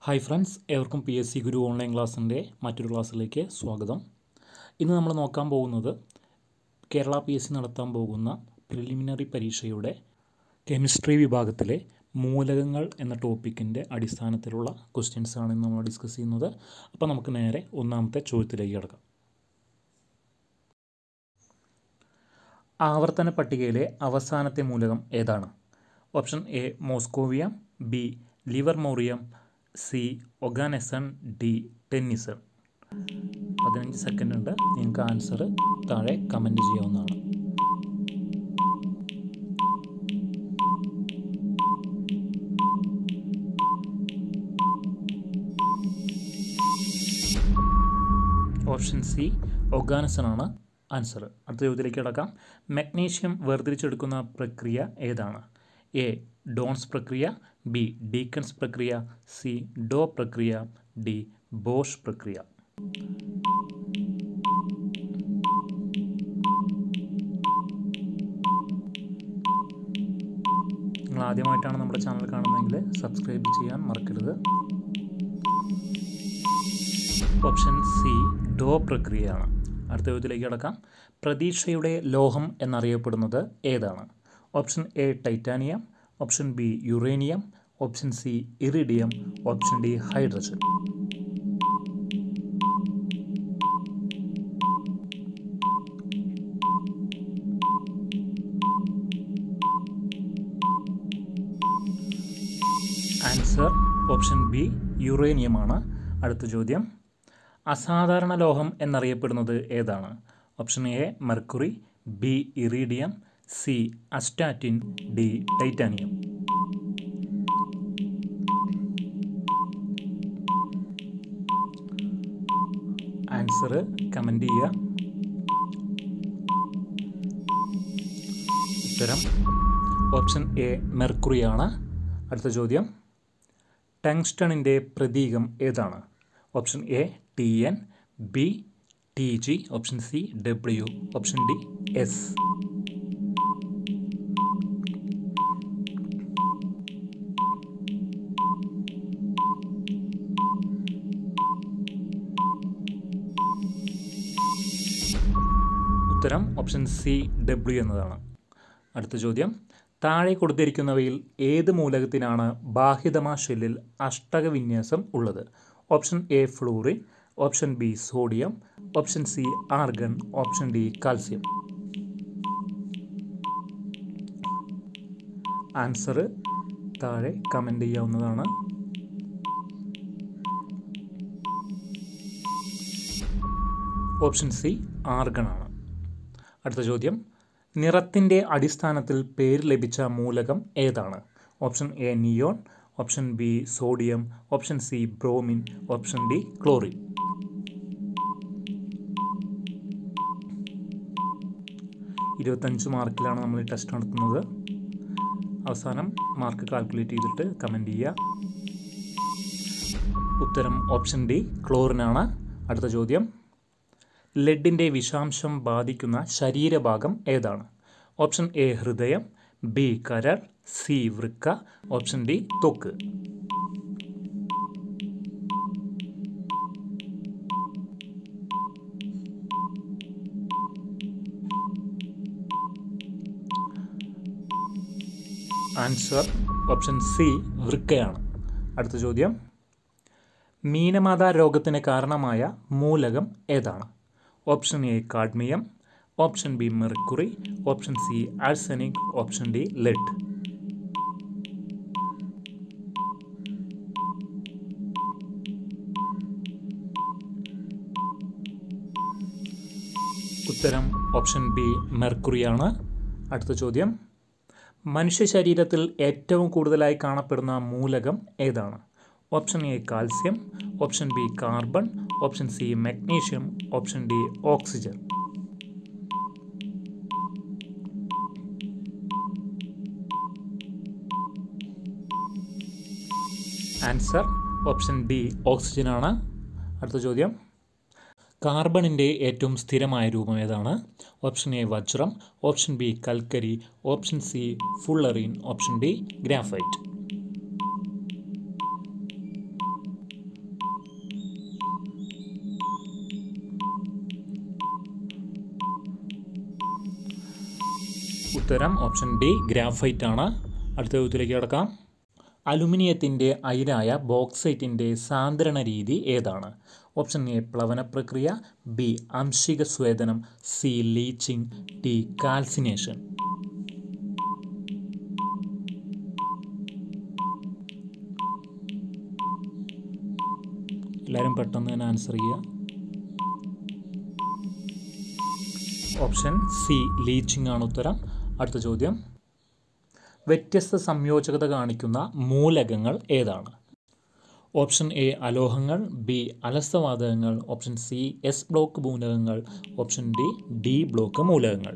hi friends ഏവർക്കും P S C Guru online ക്ലാസ്സിൻ്റെ മറ്റൊരു ക്ലാസ്സിലേക്ക് സ്വാഗതം ഇന്ന് നമ്മൾ നോക്കാൻ പോകുന്നത് കേരള പി എസ് സി നടത്താൻ പോകുന്ന പ്രിലിമിനറി പരീക്ഷയുടെ കെമിസ്ട്രി വിഭാഗത്തിലെ മൂലകങ്ങൾ എന്ന ടോപ്പിക്കിൻ്റെ അടിസ്ഥാനത്തിലുള്ള ക്വസ്റ്റ്യൻസ് ആണ് ഇന്ന് നമ്മൾ ഡിസ്കസ് ചെയ്യുന്നത് അപ്പോൾ നമുക്ക് നേരെ ഒന്നാമത്തെ ചോദ്യത്തിലേക്ക് കിടക്കാം ആവർത്തന പട്ടികയിലെ അവസാനത്തെ മൂലകം ഏതാണ് option A moscovium B livermorium C oganesson D tennessine പതിനഞ്ച് സെക്കൻഡ് ഉണ്ട് നിങ്ങൾക്ക് ആൻസർ താഴെ കമൻറ്റ് ചെയ്യാവുന്നതാണ് ഓപ്ഷൻ സി ഒഗാനസൺ ആണ് ആൻസർ അടുത്ത ചോദ്യത്തിലേക്ക് കിടക്കാം മഗ്നീഷ്യം വേർതിരിച്ചെടുക്കുന്ന പ്രക്രിയ ഏതാണ് എ ഡോൺസ് പ്രക്രിയ ബി ഡീക്കൻസ് പ്രക്രിയ സി ഡോ പ്രക്രിയ ഡി ബോഷ് പ്രക്രിയ നിങ്ങൾ ആദ്യമായിട്ടാണ് നമ്മുടെ ചാനൽ കാണുന്നതെങ്കിൽ സബ്സ്ക്രൈബ് ചെയ്യാൻ മറക്കരുത് ഓപ്ഷൻ സി ഡോ പ്രക്രിയയാണ് അടുത്ത ചോദ്യത്തിലേക്ക് കിടക്കാം പ്രതീക്ഷയുടെ ലോഹം എന്നറിയപ്പെടുന്നത് ഏതാണ് option A titanium option B uranium option C iridium option D hydrogen answer option B യുറേനിയമാണ് അടുത്ത ചോദ്യം അസാധാരണ ലോഹം എന്നറിയപ്പെടുന്നത് ഏതാണ് option A mercury B iridium C astatine D titanium answer comment ചെയ്യുക ഉത്തരം ഓപ്ഷൻ എ മെർക്കുറിയാണ് അടുത്ത ചോദ്യം ടങ്സ്റ്റണിൻ്റെ പ്രതീകം ഏതാണ് option A T N B T G option C W option D S ഉത്തരം ഓപ്ഷൻ സി ഡബ്ല്യു എന്നതാണ് അടുത്ത ചോദ്യം താഴെ കൊടുത്തിരിക്കുന്നവയിൽ ഏത് മൂലകത്തിനാണ് ബാഹ്യതമ ഷെല്ലിൽ അഷ്ടക വിന്യാസം ഉള്ളത് option A fluorine option B sodium option C argon option D calcium answer താഴെ കമൻ്റ് ചെയ്യാവുന്നതാണ് ഓപ്ഷൻ സി ആർഗൺ ആണ് അടുത്ത ചോദ്യം നിറത്തിൻ്റെ അടിസ്ഥാനത്തിൽ പേര് ലഭിച്ച മൂലകം ഏതാണ് option A neon option B sodium option C bromine option D chlorine ഇരുപത്തഞ്ച് മാർക്കിലാണ് നമ്മൾ ഈ ടെസ്റ്റ് നടത്തുന്നത് അവസാനം മാർക്ക് കാൽക്കുലേറ്റ് ചെയ്തിട്ട് കമൻറ്റ് ചെയ്യുക ഉത്തരം ഓപ്ഷൻ ഡി ക്ലോറിനാണ് അടുത്ത ചോദ്യം ലെഡിൻ്റെ വിഷാംശം ബാധിക്കുന്ന ശരീരഭാഗം ഏതാണ് ഓപ്ഷൻ എ ഹൃദയം ബി കരൾ സി വൃക്ക ഓപ്ഷൻ ഡി ത്വക്ക് ആൻസർ ഓപ്ഷൻ സി വൃക്കയാണ് അടുത്ത ചോദ്യം മീനമാത രോഗത്തിന് കാരണമായ മൂലകം ഏതാണ് option A cadmium option B mercury option C arsenic option D lead ഉത്തരം ഓപ്ഷൻ ബി മെർക്കുറിയാണ് അടുത്ത ചോദ്യം മനുഷ്യ ശരീരത്തിൽ ഏറ്റവും കൂടുതലായി കാണപ്പെടുന്ന മൂലകം ഏതാണ് option A calcium option B carbon option C magnesium option D oxygen answer option D oxygen ആണ് അടുത്ത ചോദ്യം കാർബണിൻ്റെ ഏറ്റവും സ്ഥിരമായ രൂപം ഏതാണ് ഓപ്ഷൻ എ വജ്രം ഓപ്ഷൻ ബി കൽക്കരി option C fullerene option D graphite ഉത്തരം ഓപ്ഷൻ ഡി ഗ്രാഫൈറ്റ് ആണ് അടുത്ത ചോദ്യത്തിലേക്ക് കിടക്കാം അലുമിനിയത്തിൻ്റെ അയിരായ ബോക്സൈറ്റിൻ്റെ സാന്ദ്രണ രീതി ഏതാണ് ഓപ്ഷൻ എ പ്ലവന പ്രക്രിയ ബി ആംശിക സ്വേദനം സി ലീച്ചിങ് ഡി കാൽസിനേഷൻ എല്ലാവരും പെട്ടെന്ന് തന്നെ ആൻസർ ചെയ്യുക ഓപ്ഷൻ സി ലീച്ചിങ് ആണ് ഉത്തരം അടുത്ത ചോദ്യം വ്യത്യസ്ത സംയോജകത കാണിക്കുന്ന മൂലകങ്ങൾ ഏതാണ് ഓപ്ഷൻ എ അലോഹങ്ങൾ ബി അലസ്തവാതകങ്ങൾ ഓപ്ഷൻ സി എസ് ബ്ലോക്ക് മൂലകങ്ങൾ ഓപ്ഷൻ ഡി ഡി ബ്ലോക്ക് മൂലകങ്ങൾ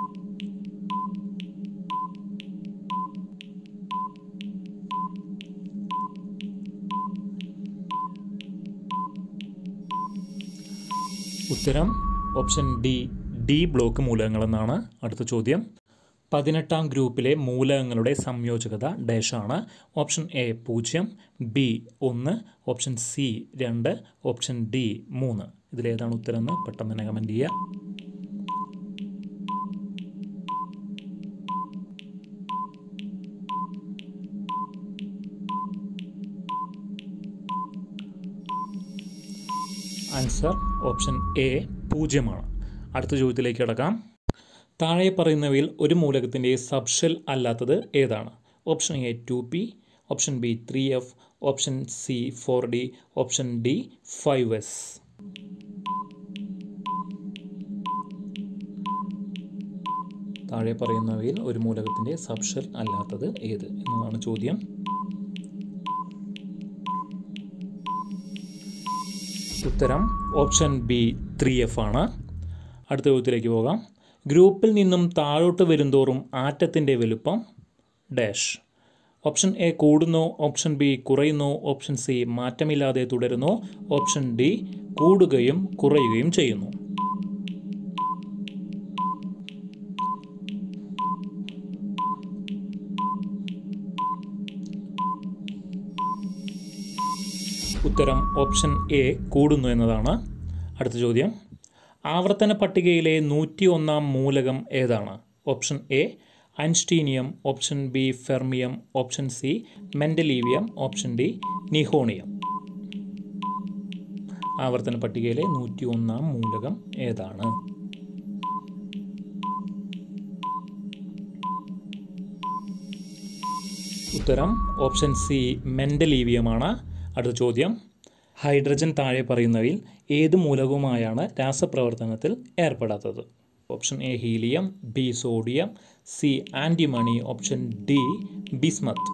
ഉത്തരം ഓപ്ഷൻ ഡി ഡി ബ്ലോക്ക് മൂലകങ്ങൾ എന്നാണ് അടുത്ത ചോദ്യം പതിനെട്ടാം ഗ്രൂപ്പിലെ മൂലകങ്ങളുടെ സംയോജകത ഡാഷാണ് ഓപ്ഷൻ എ പൂജ്യം ബി ഒന്ന് ഓപ്ഷൻ സി രണ്ട് ഓപ്ഷൻ ഡി മൂന്ന് ഇതിലേതാണ് ഉത്തരം എന്ന് പെട്ടെന്ന് തന്നെ കമൻറ്റ് ചെയ്യുക ആൻസർ ഓപ്ഷൻ എ പൂജ്യമാണ് അടുത്ത ചോദ്യത്തിലേക്ക് കിടക്കാം താഴെ പറയുന്നവയിൽ ഒരു മൂലകത്തിൻ്റെ സബ്ഷെൽ അല്ലാത്തത് ഏതാണ് option A two P option B three F option C four D option D five S താഴെ പറയുന്നവയിൽ ഒരു മൂലകത്തിൻ്റെ സബ്ഷെൽ അല്ലാത്തത് ഏത് എന്നതാണ് ചോദ്യം ഉത്തരം ഓപ്ഷൻ ബി ത്രീ എഫ് ആണ് അടുത്ത ചോദ്യത്തിലേക്ക് പോകാം ഗ്രൂപ്പിൽ നിന്നും താഴോട്ട് വരുന്തോറും ആറ്റത്തിൻ്റെ വലുപ്പം ഡാഷ് ഓപ്ഷൻ എ കൂടുന്നു ഓപ്ഷൻ ബി കുറയുന്നു ഓപ്ഷൻ സി മാറ്റമില്ലാതെ തുടരുന്നു ഓപ്ഷൻ ഡി കൂടുകയും കുറയുകയും ചെയ്യുന്നു ഉത്തരം ഓപ്ഷൻ എ കൂടുന്നു എന്നതാണ് അടുത്ത ചോദ്യം ആവർത്തന പട്ടികയിലെ നൂറ്റി ഒന്നാം മൂലകം ഏതാണ് option A einsteinium option B fermium option C mendelevium option D nihonium ആവർത്തന പട്ടികയിലെ നൂറ്റി ഒന്നാം മൂലകം ഏതാണ് ഉത്തരം ഓപ്ഷൻ സി മെൻഡലീവിയമാണ് അടുത്ത ചോദ്യം ഹൈഡ്രജൻ താഴെ പറയുന്നവയിൽ ഏത് മൂലകവുമായാണ് രാസപ്രവർത്തനത്തിൽ ഏർപ്പെടാത്തത് option A helium B sodium C antimony option D bismuth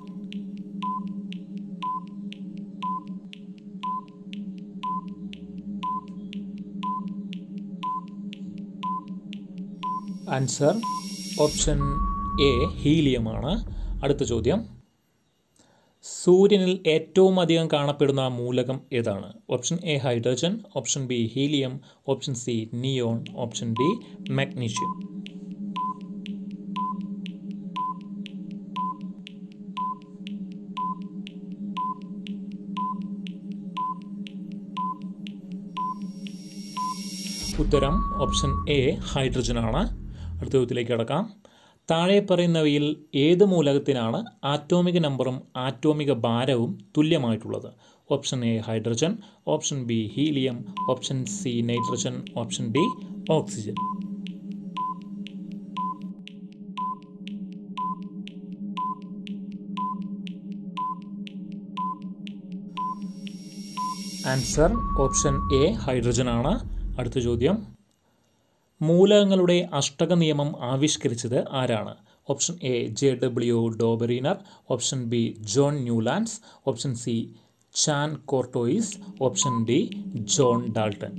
answer option A ഹീലിയമാണ് അടുത്ത ചോദ്യം സൂര്യനിൽ ഏറ്റവും അധികം കാണപ്പെടുന്ന മൂലകം ഏതാണ് option A hydrogen option B helium option C neon option D magnesium ഉത്തരം ഓപ്ഷൻ എ ഹൈഡ്രജൻ ആണ് അടുത്ത ചോദ്യത്തിലേക്ക് കടക്കാം താഴെ പറയുന്നവയിൽ ഏത് മൂലകത്തിനാണ് ആറ്റോമിക നമ്പറും ആറ്റോമിക ഭാരവും തുല്യമായിട്ടുള്ളത് option A hydrogen option B helium option C nitrogen option D oxygen answer option A hydrogen ആണ് അടുത്ത ചോദ്യം മൂലകങ്ങളുടെ അഷ്ടക നിയമം ആവിഷ്കരിച്ചത് ആരാണ് option A J W Dobereiner option B John Newlands option C Jean Courtois option D John Dalton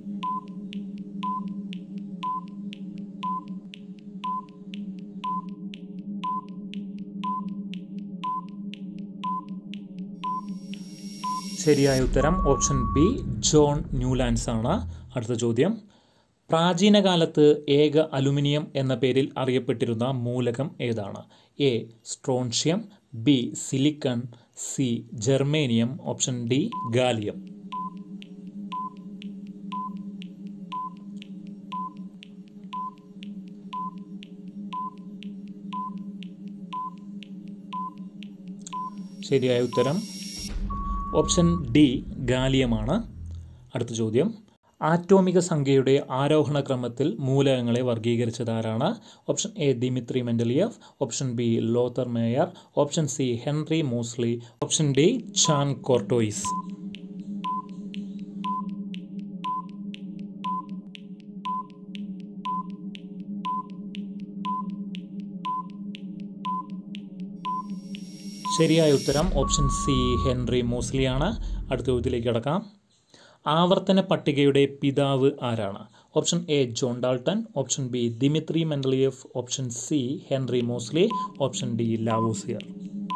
ശരിയായ ഉത്തരം ഓപ്ഷൻ ബി ജോൺ ന്യൂലാൻഡ്സ് ആണ് അടുത്ത ചോദ്യം പ്രാചീന കാലത്ത് ഏക അലുമിനിയം എന്ന പേരിൽ അറിയപ്പെട്ടിരുന്ന മൂലകം ഏതാണ് A strontium B silicon C germanium option D gallium ശരിയായ ഉത്തരം ഓപ്ഷൻ ഡി ഗാലിയമാണ് അടുത്ത ചോദ്യം ആറ്റോമിക സംഖ്യയുടെ ആരോഹണ ക്രമത്തിൽ മൂലകങ്ങളെ വർഗീകരിച്ചത് ആരാണ് option A Dmitri Mendeleev option B Lothar Meyer option C Henry Moseley option D Jean Courtois ശരിയായ ഉത്തരം ഓപ്ഷൻ സി ഹെൻറി മോസ്ലിയാണ് അടുത്ത ചോദ്യത്തിലേക്ക് കിടക്കാം ആവർത്തന പട്ടികയുടെ പിതാവ് ആരാണ് option A John Dalton option B Dmitri Mendeleev option C Henry Moseley option D Lavoisier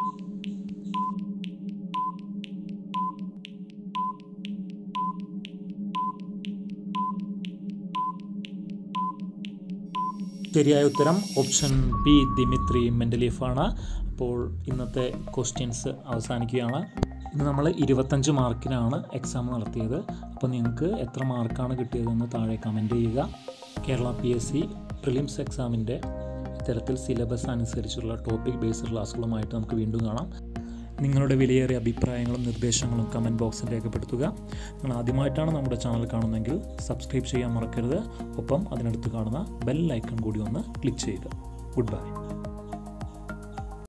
ശരിയായ ഉത്തരം ഓപ്ഷൻ ബി ദിമിത്രി മെൻഡലീഫ് ആണ് അപ്പോൾ ഇന്നത്തെ ക്വസ്റ്റ്യൻസ് അവസാനിക്കുകയാണ് ഇന്ന് നമ്മൾ ഇരുപത്തഞ്ച് മാർക്കിനാണ് എക്സാം നടത്തിയത് അപ്പോൾ നിങ്ങൾക്ക് എത്ര മാർക്കാണ് കിട്ടിയതെന്ന് താഴെ കമൻറ്റ് ചെയ്യുക Kerala P S C prelims എക്സാമിൻ്റെ ഇത്തരത്തിൽ സിലബസ് അനുസരിച്ചുള്ള ടോപ്പിക് ബേസ്ഡ് ക്ലാസ്സുകളുമായിട്ട് നമുക്ക് വീണ്ടും കാണാം നിങ്ങളുടെ വിലയേറിയ അഭിപ്രായങ്ങളും നിർദ്ദേശങ്ങളും കമൻറ്റ് ബോക്സിൽ രേഖപ്പെടുത്തുക നിങ്ങൾ ആദ്യമായിട്ടാണ് നമ്മുടെ ചാനൽ കാണുന്നതെങ്കിൽ സബ്സ്ക്രൈബ് ചെയ്യാൻ മറക്കരുത് ഒപ്പം അതിനടുത്ത് കാണുന്ന ബെൽ ഐക്കൺ കൂടി ഒന്ന് ക്ലിക്ക് ചെയ്യുക ഗുഡ് ബൈ